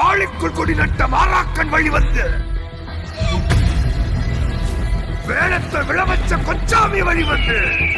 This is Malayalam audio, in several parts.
ஆளுக்குள் கொடி நட்ட மாறாக்கன் வழி வந்து வேளத்தை விளவச்ச கொச்சாமி வழி வந்து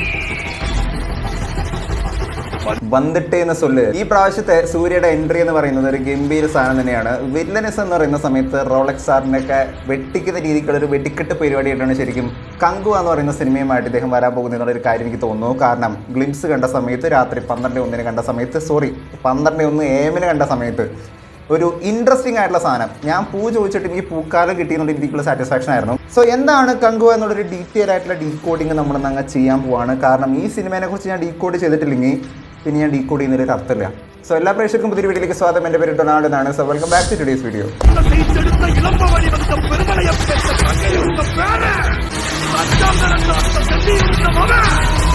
വന്നിട്ട് എന്ന സൊല്ല് ഈ പ്രാവശ്യത്തെ സൂര്യയുടെ എൻട്രി എന്ന് പറയുന്നത് ഒരു ഗംഭീര സാധനം തന്നെയാണ് വില്ലനസ് എന്ന് പറയുന്ന സമയത്ത് റോളക്സ് സാറിനൊക്കെ വെട്ടിക്കുന്ന രീതിക്കുള്ള ഒരു വെടിക്കെട്ട് പരിപാടിയായിട്ടാണ് ശരിക്കും കങ്കു എന്ന് പറയുന്ന സിനിമയുമായിട്ട് ഇദ്ദേഹം വരാൻ പോകുന്നത് എന്നുള്ള ഒരു കാര്യം എനിക്ക് തോന്നുന്നു കാരണം ഗ്ലിംസ് കണ്ട സമയത്ത് രാത്രി പന്ത്രണ്ട് ഒന്നിന് കണ്ട സമയത്ത് സോറി പന്ത്രണ്ട് ഒന്ന് ഏമിന് കണ്ട സമയത്ത് ഒരു ഇൻട്രസ്റ്റിംഗ് ആയിട്ടുള്ള സാധനം ഞാൻ പൂ ചോദിച്ചിട്ട് എനിക്ക് പൂക്കാലം കിട്ടിയെന്നുള്ള രീതിക്കുള്ള സാറ്റിസ്ഫാക്ഷൻ ആയിരുന്നു സോ എന്താണ് കങ്കു എന്നുള്ളൊരു ഡീറ്റെയിൽ ആയിട്ടുള്ള ഡീകോഡിങ് നമ്മൾ അങ്ങ് ചെയ്യാൻ പോവാണ് കാരണം ഈ സിനിമയെ കുറിച്ച് ഞാൻ ഡീകോഡ് ചെയ്തിട്ടില്ലെങ്കിൽ പിന്നെ ഞാൻ ഡീകോഡ് ചെയ്യുന്നൊരു അർത്ഥമില്ല സോ എല്ലാ പ്രേക്ഷകർക്കും പുതിയ വീഡിയോയിലേക്ക് സ്വാഗതം എൻ്റെ പേര് ഡൊണാൾഡ് എന്നാണ് so welcome back to today's video செய்தெடுத்த இளம்ப வழி வந்த பெருமலையம் பெற்ற கங்கை இருந்த பேர அச்சாம் நடந்த அந்த செல்லி இருந்த மகன்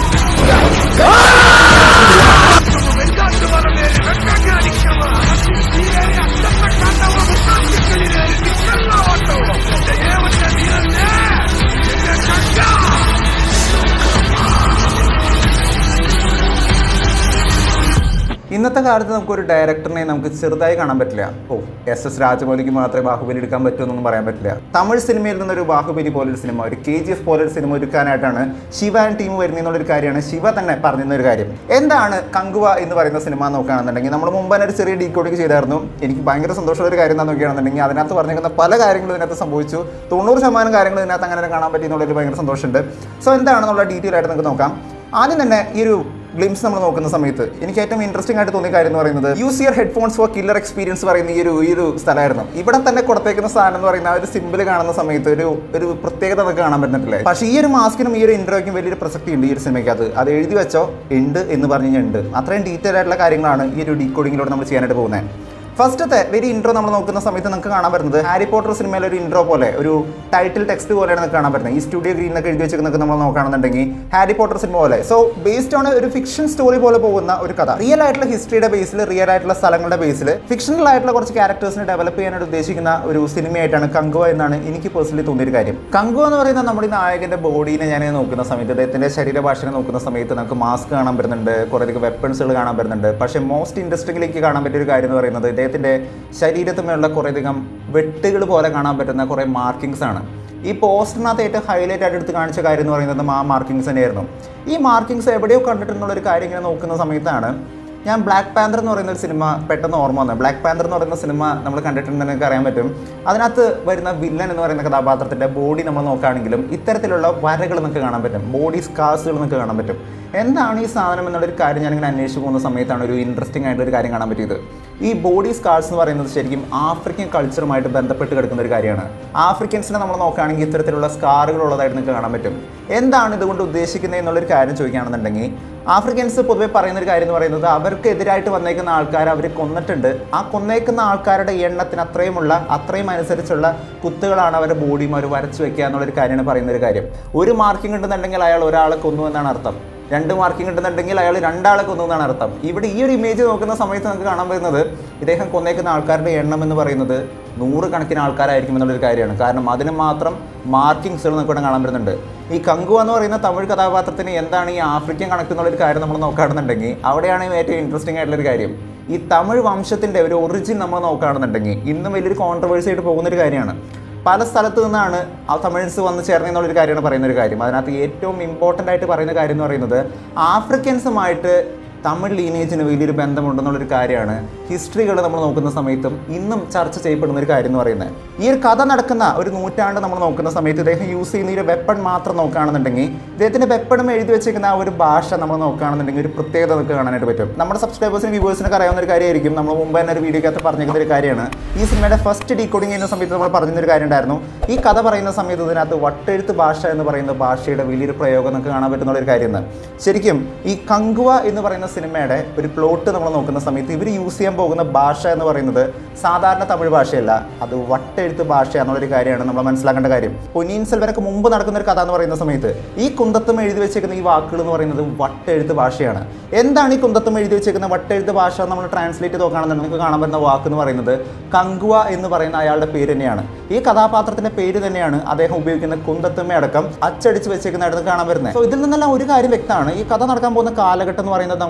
வெங்காட்டு வரவேறு வெங்கங்க அடிக்கவா நீரே அச்சப்ப காட்டவா முட்டாட்டுக்களிலே நிக்கல்லா ஓட்டவா இந்த ஏவட்ட வீரனே எங்க கங்கா ഇന്നത്തെ കാലത്ത് നമുക്കൊരു ഡയറക്ടറിനെ നമുക്ക് ചെറുതായി കാണാൻ പറ്റില്ല ഓ എസ് എസ് രാജമൗലിക്ക് മാത്രമേ ബാഹുബലി എടുക്കാൻ പറ്റുമെന്നൊന്നും പറയാൻ പറ്റില്ല തമിഴ് സിനിമയിൽ നിന്നൊരു ബാഹുബലി പോലൊരു സിനിമ ഒരു കെ ജി എഫ് പോലൊരു സിനിമ ഒരുക്കാനായിട്ടാണ് ശിവ ആൻഡ് ടീം വരുന്നതെന്നുള്ളൊരു കാര്യമാണ് ശിവ തന്നെ പറഞ്ഞിരുന്ന ഒരു കാര്യം എന്താണ് കങ്കുവ എന്ന് പറയുന്ന സിനിമ നോക്കുകയാണെന്നുണ്ടെങ്കിൽ നമ്മൾ മുമ്പ് തന്നെ ഒരു ചെറിയ ഡീകോഡിങ് ചെയ്തായിരുന്നു എനിക്ക് ഭയങ്കര സന്തോഷമുള്ള ഒരു കാര്യം എന്താ നോക്കുകയാണെന്നുണ്ടെങ്കിൽ അതിനകത്ത് പറഞ്ഞിരിക്കുന്ന പല കാര്യങ്ങളും ഇതിനകത്ത് സംഭവിച്ചു തൊണ്ണൂറ് ശതമാനം കാര്യങ്ങൾ ഇതിനകത്ത് അങ്ങനെ കാണാൻ പറ്റി എന്നുള്ളൊരു ഭയങ്കര സന്തോഷമുണ്ട് സോ എന്താണെന്നുള്ള ഡീറ്റെയിൽ ആയിട്ട് നമുക്ക് നോക്കാം ആദ്യം തന്നെ ഈ ഒരു ഗ്ലിംസ് നമ്മൾ നോക്കുന്ന സമയത്ത് എനിക്ക് ഏറ്റവും ഇൻട്രസ്റ്റിംഗ് ആയിട്ട് തോന്നിയ കാര്യം എന്ന് പറയുന്നത് use ear headphones for killer experience പറയുന്ന ഈ ഒരു ഈ ഒരു സ്ഥലമായിരുന്നു ഇവിടെ തന്നെ കൊടുത്തേക്കുന്ന സാധനം എന്ന് പറയുന്ന ആ ഒരു സിമ്പിൾ കാണുന്ന സമയത്ത് ഒരു ഒരു പ്രത്യേകത നമുക്ക് കാണാൻ പറ്റുന്നില്ലേ പക്ഷേ ഈ ഒരു മാസ്കിനും ഈ ഒരു ഇൻട്രോയ്ക്കും വലിയൊരു പ്രസക്തി ഉണ്ട് ഈ ഒരു സിനിമയ്ക്കകത്ത് അത് എഴുതി വെച്ചോ ഉണ്ട് എന്ന് പറഞ്ഞു കഴിഞ്ഞാൽ ഉണ്ട് അത്രയും ഡീറ്റെയിൽ ആയിട്ടുള്ള കാര്യങ്ങളാണ് ഈ ഒരു ഡീകോഡിങ്ങിലൂടെ നമ്മൾ ചെയ്യാനായിട്ട് പോകുന്നത് ഫസ്റ്റത്തെ വെരി ഇൻട്രോ നമ്മൾ നോക്കുന്ന സമയത്ത് നമുക്ക് കാണാൻ പറ്റുന്നത് ഹാരി പോട്ടർ സിനിമയിലെ ഒരു ഇൻട്രോ പോലെ ഒരു ടൈറ്റിൽ ടെക്സ്റ്റ് പോലെയാണ് നമുക്ക് കാണാൻ പറ്റുന്നത് ഈ സ്റ്റുഡിയോ ഗ്രീൻ ഒക്കെ എഴുതി വെച്ചിരിക്കുന്നൊക്കെ നമ്മൾ നോക്കുകയാണെന്നുണ്ടെങ്കിൽ ഹാരി പോട്ടർ സിനിമ പോലെ സോ ബേസ്ഡ് ഓൺ ഒരു ഫിക്ഷൻ സ്റ്റോറി പോലെ പോകുന്ന ഒരു കഥ റിയൽ ആയിട്ടുള്ള ഹിസ്റ്ററിയുടെ ബേസിൽ റിയൽ ആയിട്ടുള്ള സ്ഥലങ്ങളുടെ ബേസിൽ ഫിക്ഷണൽ ആയിട്ടുള്ള കുറച്ച് ക്യാരക്ടേഴ്സിനെ ഡെവലപ്പ് ചെയ്യാനായിട്ട് ഉദ്ദേശിക്കുന്ന ഒരു സിനിമയായിട്ടാണ് കങ്കുവ എന്നാണ് എനിക്ക് പേഴ്സണലി തോന്നിയൊരു കാര്യം കങ്കുവ എന്ന് പറയുന്ന നമ്മുടെ ഈ നായകന്റെ ബോഡീനെ ഞാൻ നോക്കുന്ന സമയത്ത് അദ്ദേഹത്തിന്റെ ശരീരഭാഷനെ നോക്കുന്ന സമയത്ത് നമുക്ക് മാസ്ക് കാണാൻ പറ്റുന്നുണ്ട് കുറേയധികം വെപ്പൺസുകൾ കാണാൻ പറ്റുന്നുണ്ട് പക്ഷേ മോസ്റ്റ് ഇൻട്രസ്റ്റിംഗിലേക്ക് കാണാൻ പറ്റിയ ഒരു കാര്യം എന്ന് പറയുന്നത് ഇദ്ദേഹത്തിന്റെ ശരീരത്തിന്മേലുള്ള കുറേയധികം വെട്ടുകൾ പോലെ കാണാൻ പറ്റുന്ന കുറേ മാർക്കിങ്സ് ആണ് ഈ പോസ്റ്ററിനകത്ത് ഏറ്റവും ഹൈലൈറ്റ് ആയിട്ട് എടുത്ത് കാണിച്ച കാര്യം എന്ന് പറയുന്നത് ആ മാർക്കിങ്സ് തന്നെയായിരുന്നു ഈ മാർക്കിങ്സ് എവിടെയോ കണ്ടിട്ടുണ്ടെന്നുള്ള ഒരു കാര്യം ഇങ്ങനെ നോക്കുന്ന സമയത്താണ് ഞാൻ ബ്ലാക്ക് പാന്തർ എന്ന് പറയുന്ന ഒരു സിനിമ പെട്ടെന്ന് ഓർമ്മ വന്നത് ബ്ലാക്ക് പാന്തർ എന്ന് പറയുന്ന സിനിമ നമ്മൾ കണ്ടിട്ടുണ്ടെന്ന് എനിക്ക് അറിയാൻ പറ്റും അതിനകത്ത് വരുന്ന വില്ലൻ എന്ന് പറയുന്ന കഥാപാത്രത്തിൻ്റെ ബോഡി നമ്മൾ നോക്കുകയാണെങ്കിലും ഇത്തരത്തിലുള്ള വരകൾ നമുക്ക് കാണാൻ പറ്റും ബോഡി സ്കാർസുകൾ നമുക്ക് കാണാൻ പറ്റും എന്താണ് ഈ സാധനം എന്നുള്ളൊരു കാര്യം ഞാനിങ്ങനെ അന്വേഷിച്ച് പോകുന്ന സമയത്താണ് ഒരു ഇൻട്രസ്റ്റിംഗ് ആയിട്ടുള്ള ഒരു കാര്യം കാണാൻ പറ്റിയത് ഈ ബോഡി സ്കാർസ് എന്ന് പറയുന്നത് ശരിക്കും ആഫ്രിക്കൻ കൾച്ചറുമായിട്ട് ബന്ധപ്പെട്ട് കിടക്കുന്ന ഒരു കാര്യമാണ് ആഫ്രിക്കൻസിനെ നമ്മൾ നോക്കുകയാണെങ്കിൽ ഇത്തരത്തിലുള്ള സ്കാറുകൾ ഉള്ളതായിട്ട് നിങ്ങൾക്ക് കാണാൻ പറ്റും എന്താണ് ഇതുകൊണ്ട് ഉദ്ദേശിക്കുന്നത് എന്നുള്ളൊരു കാര്യം ചോദിക്കുകയാണെന്നുണ്ടെങ്കിൽ ആഫ്രിക്കൻസ് പൊതുവെ പറയുന്ന ഒരു കാര്യം എന്ന് പറയുന്നത് അവർക്ക് എതിരായിട്ട് വന്നേക്കുന്ന ആൾക്കാർ അവർ കൊന്നിട്ടുണ്ട് ആ കൊന്നേക്കുന്ന ആൾക്കാരുടെ എണ്ണത്തിന് അത്രയുമുള്ള അത്രയും അനുസരിച്ചുള്ള കുത്തുകളാണ് അവരുടെ ബോഡിയും അവർ വരച്ചു വെക്കുക എന്നുള്ളൊരു കാര്യമാണ് പറയുന്ന ഒരു കാര്യം ഒരു മാർക്കിംഗ് ഉണ്ടെന്നുണ്ടെങ്കിൽ അയാൾ ഒരാളെ കൊന്നു എന്നാണ് അർത്ഥം രണ്ട് മാർക്കിംഗ് ഉണ്ടെന്നുണ്ടെങ്കിൽ അയാൾ രണ്ടാളെ കൊന്നു എന്നാണ് അർത്ഥം ഇവിടെ ഈ ഒരു ഇമേജ് നോക്കുന്ന സമയത്ത് നമുക്ക് കാണാൻ പറ്റുന്നത് ഇദ്ദേഹം കൊന്നേക്കുന്ന ആൾക്കാരുടെ എണ്ണം എന്ന് പറയുന്നത് നൂറുകണക്കിന് ആൾക്കാരായിരിക്കും എന്നുള്ളൊരു കാര്യമാണ് കാരണം അതിന് മാത്രം മാർക്കിങ്സുകൾ നമുക്ക് ഇവിടെ കാണാൻ പറ്റുന്നുണ്ട് ഈ കങ്കു എന്ന് പറയുന്ന തമിഴ് കഥാപാത്രത്തിന് എന്താണ് ഈ ആഫ്രിക്കൻ കണക്ക് എന്നുള്ളൊരു കാര്യം നമ്മൾ നോക്കുകയാണെന്നുണ്ടെങ്കിൽ അവിടെയാണ് ഏറ്റവും ഇൻട്രസ്റ്റിംഗ് ആയിട്ടുള്ളൊരു കാര്യം ഈ തമിഴ് വംശത്തിൻ്റെ ഒരു ഒറിജിൻ നമ്മൾ നോക്കുകയാണെന്നുണ്ടെങ്കിൽ ഇന്നും വലിയൊരു കോൺട്രവേഴ്സി ആയിട്ട് പോകുന്നൊരു കാര്യമാണ് പല സ്ഥലത്തു നിന്നാണ് ആ തമിഴ്സ് വന്ന് ചേർന്നെന്നുള്ളൊരു കാര്യമാണ് പറയുന്ന ഒരു കാര്യം അതിനകത്ത് ഏറ്റവും ഇമ്പോർട്ടൻ്റ് ആയിട്ട് പറയുന്ന കാര്യം എന്ന് പറയുന്നത് ആഫ്രിക്കൻസുമായിട്ട് തമിഴ് ലീനേജിന് വലിയൊരു ബന്ധമുണ്ടെന്നുള്ളൊരു കാര്യമാണ് ഹിസ്റ്ററികൾ നമ്മൾ നോക്കുന്ന സമയത്തും ഇന്നും ചർച്ച ചെയ്യപ്പെടുന്ന ഒരു കാര്യം എന്ന് പറയുന്നത് ഈ ഒരു കഥ നടക്കുന്ന ഒരു നൂറ്റാണ്ട് നമ്മൾ നോക്കുന്ന സമയത്ത് ഇദ്ദേഹം യൂസ് ചെയ്യുന്ന ഈ ഒരു വെപ്പൺ മാത്രം നോക്കുകയാണെന്നുണ്ടെങ്കിൽ ഇദ്ദേഹത്തിൻ്റെ വെപ്പണും എഴുതി വെച്ചിരിക്കുന്ന ആ ഒരു ഭാഷ നമ്മൾ നോക്കുകയാണെന്നുണ്ടെങ്കിൽ ഒരു പ്രത്യേകത നമുക്ക് കാണാനായിട്ട് പറ്റും നമ്മുടെ സബ്സ്ക്രൈബേഴ്സിനും വ്യൂവേഴ്സിനൊക്കെ അറിയാവുന്ന ഒരു കാര്യമായിരിക്കും നമ്മൾ മുമ്പ് തന്നെ ഒരു വീഡിയോക്കകത്ത് പറഞ്ഞിരിക്കുന്ന ഒരു കാര്യമാണ് ഈ സിനിമയുടെ ഫസ്റ്റ് ഡീകോഡിങ് ചെയ്യുന്ന സമയത്ത് നമ്മൾ പറഞ്ഞിരുന്ന ഒരു കാര്യം ഉണ്ടായിരുന്നു ഈ കഥ പറയുന്ന സമയത്ത് ഇതിനകത്ത് വട്ടെഴുത്ത് ഭാഷ എന്ന് പറയുന്ന ഭാഷയുടെ വലിയൊരു പ്രയോഗം നമുക്ക് കാണാൻ പറ്റുന്ന ഒരു കാര്യമാണ് ശരിക്കും ഈ കങ്കുവ എന്ന് പറയുന്ന സിനിമയുടെ ഒരു പ്ലോട്ട് നമ്മൾ നോക്കുന്ന സമയത്ത് ഇവർ യൂസ് ചെയ്യാൻ പോകുന്ന ഭാഷ എന്ന് പറയുന്നത് സാധാരണ തമിഴ് ഭാഷയല്ല അത് വട്ടെഴുത്ത് ഭാഷ എന്നുള്ളൊരു കാര്യമാണ് നമ്മൾ മനസ്സിലാക്കേണ്ട കാര്യം പൊന്നിയിൻ സെൽവനൊക്കെ മുമ്പ് നടക്കുന്ന ഒരു കഥ എന്ന് പറയുന്ന സമയത്ത് ഈ കുന്തത്തും എഴുതി വെച്ചേക്കുന്ന ഈ വാക്കുകൾ എന്ന് പറയുന്നത് വട്ടെഴുത്ത് ഭാഷയാണ് എന്താണ് ഈ കുന്തത്തും എഴുതി വെച്ചേക്കുന്ന വട്ടെഴുത്ത് ഭാഷ നമ്മൾ ട്രാൻസ്ലേറ്റ് ചെയ്ത് നോക്കുകയാണെന്നുണ്ടെങ്കിൽ നമുക്ക് കാണാൻ പറ്റുന്ന വാക്ക് എന്ന് പറയുന്നത് കങ്കുവ എന്ന് പറയുന്ന അയാളുടെ പേര് തന്നെയാണ് ഈ കഥാപാത്രത്തിന്റെ പേര് തന്നെയാണ് അദ്ദേഹം ഉപയോഗിക്കുന്ന കുന്തത്തുമ്മ അടക്കം അച്ചടിച്ച് വെച്ചേക്കുന്നതായിട്ട് കാണാൻ വരുന്നത് സോ ഇതിൽ നിന്നെല്ലാം ഒരു കാര്യം വ്യക്തമാണ് ഈ കഥ നടക്കാൻ പോകുന്ന കാലഘട്ടം എന്ന് പറയുന്നത് നമുക്ക്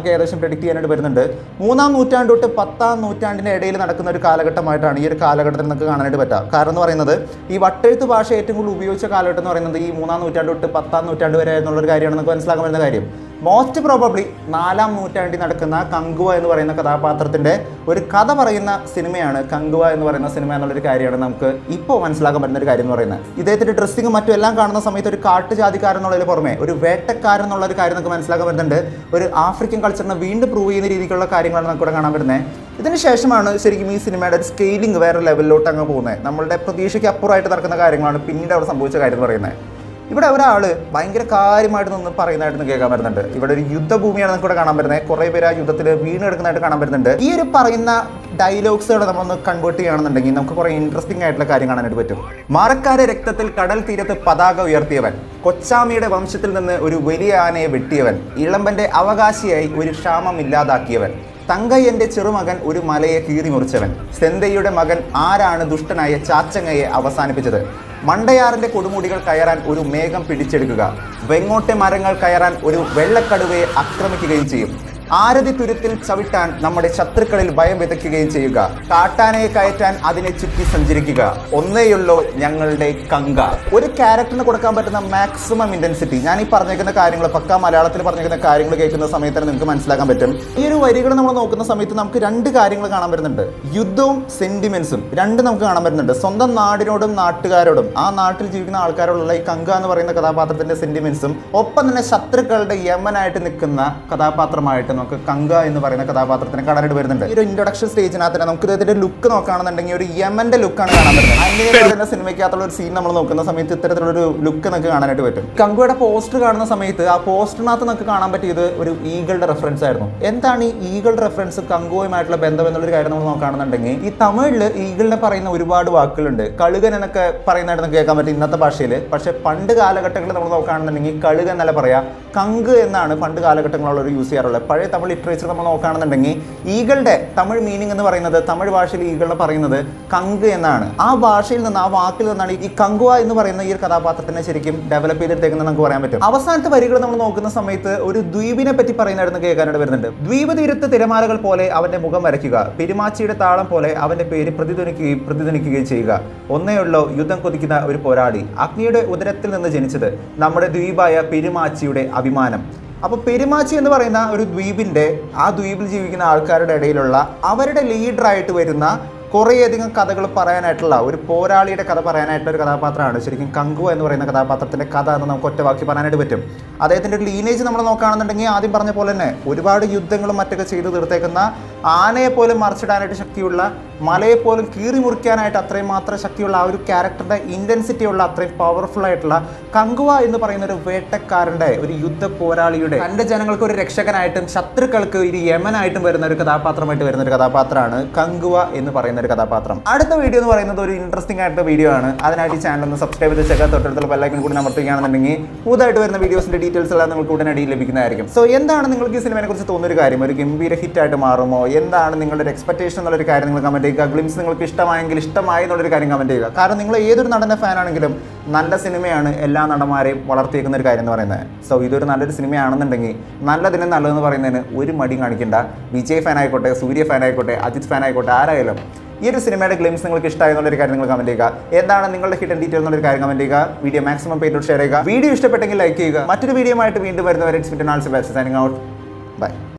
നമുക്ക് ഏകദേശം പ്രെഡിക്റ്റ് ചെയ്യാനായിട്ട് വരുന്നുണ്ട് മൂന്നാം നൂറ്റാണ്ട് തൊട്ട് പത്താം നൂറ്റാണ്ടിൻ്റെ ഇടയിൽ നടക്കുന്ന ഒരു കാലഘട്ടമായിട്ടാണ് ഈ ഒരു കാലഘട്ടത്തിൽ നമുക്ക് കാണാനായിട്ട് പറ്റുക കാരണം എന്ന് പറയുന്നത് ഈ വട്ടെഴുത്ത് ഭാഷ ഏറ്റവും കൂടുതൽ ഉപയോഗിച്ച കാലഘട്ടം എന്ന് പറയുന്നത് ഈ മൂന്നാം നൂറ്റാണ്ട് തൊട്ട് പത്താം നൂറ്റാണ്ട് വരെ എന്നുള്ളൊരു കാര്യമാണ് നമുക്ക് മനസ്സിലാക്കാൻ വരുന്ന കാര്യം മോസ്റ്റ് പ്രോബബ്ലി നാലാം നൂറ്റാണ്ടിൽ നടക്കുന്ന കങ്കുവ എന്ന് പറയുന്ന കഥാപാത്രത്തിന്റെ ഒരു കഥ പറയുന്ന സിനിമയാണ് കങ്കുവ എന്ന് പറയുന്ന സിനിമ എന്നുള്ളൊരു കാര്യമാണ് നമുക്ക് ഇപ്പോൾ മനസ്സിലാക്കാൻ പറ്റുന്ന ഒരു കാര്യം എന്ന് പറയുന്നത് ഇദ്ദേഹത്തിന്റെ ഡ്രസ്സിങ്ങും മറ്റും എല്ലാം കാണുന്ന സമയത്ത് ഒരു കാട്ടുജാതിക്കാരൻ എന്നുള്ളതിന് പുറമെ ഒരു വേട്ടക്കാരൻ എന്നുള്ള ഒരു കാര്യം നമുക്ക് മനസ്സിലാക്കാൻ പറ്റുന്നുണ്ട് ഒരു ആഫ്രിക്കൻ കൾച്ചറിനെ വീണ്ടും പ്രൂവ് ചെയ്യുന്ന രീതിക്കുള്ള കാര്യങ്ങളാണ് നമുക്ക് ഇവിടെ കാണാൻ പറ്റുന്നത് ഇതിന് ശേഷമാണ് ശരിക്കും ഈ സിനിമയുടെ ഒരു സ്കെയിലിംഗ് വേറെ ലെവലിലോട്ട് അങ്ങ് പോകുന്നത് നമ്മളുടെ പ്രതീക്ഷയ്ക്ക് അപ്പുറമായിട്ട് നടക്കുന്ന കാര്യങ്ങളാണ് പിന്നീട് അവിടെ സംഭവിച്ച കാര്യം എന്ന് പറയുന്നത് ഇവിടെ ഒരാൾ ഭയങ്കര കാര്യമായിട്ട് നിന്ന് പറയുന്നതായിട്ട് കേൾക്കാൻ വരുന്നുണ്ട് ഇവിടെ ഒരു യുദ്ധഭൂമിയാണ് നമുക്ക് ഇവിടെ കാണാൻ വരുന്നത് കുറേ പേര് ആ യുദ്ധത്തിൽ വീണ് കിടക്കുന്നതായിട്ട് കാണാൻ വരുന്നുണ്ട് ഈ ഒരു പറയുന്ന ഡയലോഗ്സുകൾ നമ്മളൊന്ന് കൺവേർട്ട് ചെയ്യുകയാണെന്നുണ്ടെങ്കിൽ നമുക്ക് കുറേ ഇൻട്രസ്റ്റിംഗ് ആയിട്ടുള്ള കാര്യം കാണാനായിട്ട് പറ്റും മാറക്കാരെ രക്തത്തിൽ കടൽ തീരത്ത് പതാക ഉയർത്തിയവൻ കൊച്ചാമിയുടെ വംശത്തിൽ നിന്ന് ഒരു വലിയ ആനയെ വെട്ടിയവൻ ഇളമ്പന്റെ അവകാശിയായി ഒരു ക്ഷാമം ഇല്ലാതാക്കിയവൻ തങ്കയ്യന്റെ ചെറുമകൻ ഒരു മലയെ കീറിമുറിച്ചവൻ സെന്തയുടെ മകൻ ആരാണ് ദുഷ്ടനായ ചാച്ചങ്ങയെ അവസാനിപ്പിച്ചത് മണ്ടയാറിന്റെ കൊടുമുടികൾ കയറാൻ ഒരു മേഘം പിടിച്ചെടുക്കുക വെങ്ങോട്ടെ മരങ്ങൾ കയറാൻ ഒരു വെള്ളക്കടുവയെ ആക്രമിക്കുകയും ചെയ്യും ആരതി തുരുത്തിൽ ചവിട്ടാൻ നമ്മുടെ ശത്രുക്കളിൽ ഭയം വിതയ്ക്കുകയും ചെയ്യുക കാട്ടാനയെ കയറ്റാൻ അതിനെ ചുറ്റി സഞ്ചരിക്കുക ഒന്നേയുള്ളൂ ഞങ്ങളുടെ കങ്ക ഒരു ക്യാരക്ടറിന് കൊടുക്കാൻ പറ്റുന്ന മാക്സിമം ഇന്റൻസിറ്റി ഞാൻ ഈ പറഞ്ഞേക്കുന്ന കാര്യങ്ങൾ പക്ക മലയാളത്തിൽ പറഞ്ഞേക്കുന്ന കാര്യങ്ങൾ കേൾക്കുന്ന സമയത്ത് തന്നെ നിങ്ങൾക്ക് മനസ്സിലാക്കാൻ പറ്റും ഈ ഒരു വരികൾ നമ്മൾ നോക്കുന്ന സമയത്ത് നമുക്ക് രണ്ട് കാര്യങ്ങൾ കാണാൻ വരുന്നുണ്ട് യുദ്ധവും സെന്റിമെന്റ്സും രണ്ട് നമുക്ക് കാണാൻ വരുന്നുണ്ട് സ്വന്തം നാടിനോടും നാട്ടുകാരോടും ആ നാട്ടിൽ ജീവിക്കുന്ന ആൾക്കാരോടുള്ള ഈ കങ്ക എന്ന് പറയുന്ന കഥാപാത്രത്തിന്റെ സെന്റിമെന്റ്സും ഒപ്പം തന്നെ ശത്രുക്കളുടെ യമനായിട്ട് നിൽക്കുന്ന കഥാപാത്രമായിട്ട് നമുക്ക് കങ്ക എന്ന് പറയുന്ന കഥാപാത്രത്തിനെ കാണാനായിട്ട് വരുന്നുണ്ട് ഈ ഒരു ഇൻട്രൊഡക്ഷൻ സ്റ്റേജിനകത്ത് തന്നെ നമുക്ക് ഇതിന്റെ ലുക്ക് നോക്കുകയാണെന്നുണ്ടെങ്കിൽ ഒരു യമന്റെ ലുക്കാണ് കാണാൻ പറ്റുന്നത് അങ്ങനെ പറയുന്ന സിനിമയ്ക്കകത്തുള്ള ഒരു സീൻ നമ്മൾ നോക്കുന്ന സമയത്ത് ഇത്തരത്തിലൊരു ലുക്ക് നമുക്ക് കാണാനായിട്ട് പറ്റും കങ്കുവയുടെ പോസ്റ്റർ കാണുന്ന സമയത്ത് ആ പോസ്റ്ററിനകത്ത് നമുക്ക് കാണാൻ പറ്റിയത് ഒരു ഈഗിളുടെ റെഫറൻസ് ആയിരുന്നു എന്താണ് ഈ ഈഗിളുടെ റെഫറൻസ് കങ്കുവുമായിട്ടുള്ള ബന്ധം എന്നുള്ളൊരു കാര്യം നമ്മൾ നോക്കുകയാണെന്നുണ്ടെങ്കിൽ ഈ തമിഴിൽ ഈഗിളിനെ പറയുന്ന ഒരുപാട് വാക്കുകളുണ്ട് കഴുകൻ എന്നൊക്കെ പറയുന്നതായിട്ട് നമുക്ക് കേൾക്കാൻ പറ്റും ഇന്നത്തെ ഭാഷയിൽ പക്ഷേ പണ്ട് കാലഘട്ടങ്ങളിൽ നമ്മൾ നോക്കുകയാണെന്നുണ്ടെങ്കിൽ കഴുകൻ എന്നല്ല പറയാ കങ്ക് എന്നാണ് പണ്ട് കാലഘട്ടങ്ങളുള്ളവർ യൂസ് ചെയ്യാറുള്ളത് പഴയ തമിഴ് ലിറ്ററേച്ചർ നമ്മൾ നോക്കുകയാണെന്നുണ്ടെങ്കിൽ ഈകളുടെ തമിഴ് മീനിങ് എന്ന് പറയുന്നത് തമിഴ് ഭാഷയിൽ ഈകളുടെ പറയുന്നത് കങ്ക് എന്നാണ് ആ ഭാഷയിൽ നിന്ന് ആ വാക്കിൽ നിന്നാണ് ഈ കങ്കുവ എന്ന് പറയുന്ന ഈ ഒരു കഥാപാത്രത്തിനെ ശരിക്കും ഡെവലപ്പ് ചെയ്തെടുത്തേക്കുന്നത് നമുക്ക് പറയാൻ പറ്റും അവസാനത്തെ വരികൾ നമ്മൾ നോക്കുന്ന സമയത്ത് ഒരു ദ്വീപിനെ പറ്റി പറയുന്നതായിരുന്നു കേൾക്കാനായിട്ട് വരുന്നുണ്ട് ദ്വീപ് തീരത്ത് തിരമാലകൾ പോലെ അവന്റെ മുഖം വരയ്ക്കുക പെരുമാച്ചിയുടെ താളം പോലെ അവന്റെ പേര് പ്രതിധ്വനിക്കുകയും പ്രതിധ്വനിക്കുകയും ചെയ്യുക ഒന്നേ ഉള്ളൂ യുദ്ധം കൊതിക്കുന്ന ഒരു പോരാളി അഗ്നിയുടെ ഉദരത്തിൽ നിന്ന് ജനിച്ചത് നമ്മുടെ ദ്വീപായ പെരുമാച്ചിയുടെ അഭിമാനം അപ്പോൾ പെരുമാച്ചി എന്ന് പറയുന്ന ഒരു ദ്വീപിൻ്റെ ആ ദ്വീപിൽ ജീവിക്കുന്ന ആൾക്കാരുടെ ഇടയിലുള്ള അവരുടെ ലീഡറായിട്ട് വരുന്ന കുറേയധികം കഥകൾ പറയാനായിട്ടുള്ള ഒരു പോരാളിയുടെ കഥ പറയാനായിട്ടുള്ള ഒരു കഥാപാത്രമാണ് ശരിക്കും കങ്കു എന്ന് പറയുന്ന കഥാപാത്രത്തിൻ്റെ കഥ എന്ന് നമുക്ക് ഒറ്റ വാക്കി പറയാനായിട്ട് പറ്റും അദ്ദേഹത്തിൻ്റെ ഒരു ലീനേജ് നമ്മൾ നോക്കുകയാണെന്നുണ്ടെങ്കിൽ ആദ്യം പറഞ്ഞ പോലെ തന്നെ ഒരുപാട് യുദ്ധങ്ങളും മറ്റൊക്കെ ചെയ്തു തീർത്തേക്കുന്ന ആനയെ പോലും മറിച്ചിടാനായിട്ട് ശക്തിയുള്ള മലയെ പോലും കീറി മുറിക്കാനായിട്ട് അത്രയും മാത്രം ശക്തിയുള്ള ആ ഒരു ക്യാരക്ടറുടെ ഇൻറ്റൻസിറ്റി ഉള്ള അത്രയും പവർഫുൾ ആയിട്ടുള്ള കങ്കുവ എന്ന് പറയുന്ന ഒരു വേട്ടക്കാരൻ്റെ ഒരു യുദ്ധ പോരാളിയുടെ തൻ്റെ ജനങ്ങൾക്ക് ഒരു രക്ഷകനായിട്ടും ശത്രുക്കൾക്ക് ഒരു യമനായിട്ടും വരുന്ന ഒരു കഥാപാത്രമായിട്ട് വരുന്ന ഒരു കഥാപാത്രമാണ് കങ്കുവ എന്ന് പറയുന്ന ഒരു കഥാപാത്രം അടുത്ത വീഡിയോ എന്ന് പറയുന്നത് ഒരു ഇൻട്രസ്റ്റിംഗ് ആയിട്ടുള്ള വീഡിയോ ആണ് അതിനായിട്ട് ഈ ചാനൽ ഒന്ന് സബ്സ്ക്രൈബ് ചെയ്ത് ചെക്കാൻ തൊട്ടടുത്തുള്ള ബെല്ലൈക്കൻ കൂടി അമർത്തുകയാണെന്നുണ്ടെങ്കിൽ പുതുതായിട്ട് വരുന്ന വീഡിയോസിന്റെ ഡീറ്റെയിൽസ് എല്ലാം നിങ്ങൾക്ക് ഉടനടി ലഭിക്കുന്നതായിരിക്കും സോ എന്താണ് നിങ്ങൾക്ക് ഈ സിനിമയെ കുറിച്ച് തോന്നുന്ന ഒരു കാര്യം ഒരു ഗംഭീര ഹിറ്റ് ആയിട്ട് മാറുമോ എന്താണ് നിങ്ങളുടെ ഒരു എക്സ്പെക്ടേഷൻ എന്നുള്ളൊരു കാര്യം നിങ്ങൾ കമന്റ് ചെയ്യുക ഗ്ലിംസ് നിങ്ങൾക്ക് ഇഷ്ടമായെങ്കിൽ ഇഷ്ടമായി എന്നുള്ളൊരു കാര്യം കമന്റ് ചെയ്യുക കാരണം നിങ്ങൾ ഏതൊരു നടന്റെ ഫാൻ ആണെങ്കിലും നല്ല സിനിമയാണ് എല്ലാ നടന്മാരെയും വളർത്തിയേക്കുന്ന ഒരു കാര്യം എന്ന് പറയുന്നത് സോ ഇതൊരു നല്ലൊരു സിനിമയാണെന്നുണ്ടെങ്കിൽ നല്ലതിന് നല്ലതെന്ന് പറയുന്നതിന് ഒരു മടി കാണിക്കേണ്ട വിജയ് ഫാൻ ആയിക്കോട്ടെ സൂര്യ ഫാൻ ആയിക്കോട്ടെ അജിത് ഫാൻ ആയിക്കോട്ടെ ആരായാലും ഈ ഒരു സിനിമയുടെ ഗ്ലിംസ് നിങ്ങൾക്ക് ഇഷ്ടമായി എന്നുള്ളൊരു കാര്യം നിങ്ങൾ കമന്റ് ചെയ്യുക എന്താണ് നിങ്ങളുടെ ഹിഡൻ ഡീറ്റെയിൽ എന്നുള്ളൊരു കാര്യം കമന്റ് ചെയ്യുക വീഡിയോ മാക്സിമം പേരോട് ഷെയർ ചെയ്യുക വീഡിയോ ഇഷ്ടപ്പെട്ടെങ്കിൽ ലൈക്ക് ചെയ്യുക മറ്റൊരു വീഡിയോ ആയിട്ട് വീണ്ടും വരുന്നവരെ ഇറ്റ്സ് മിറ്റൻ ആൾസോ സൈനിങ് ഔട്ട് ബൈ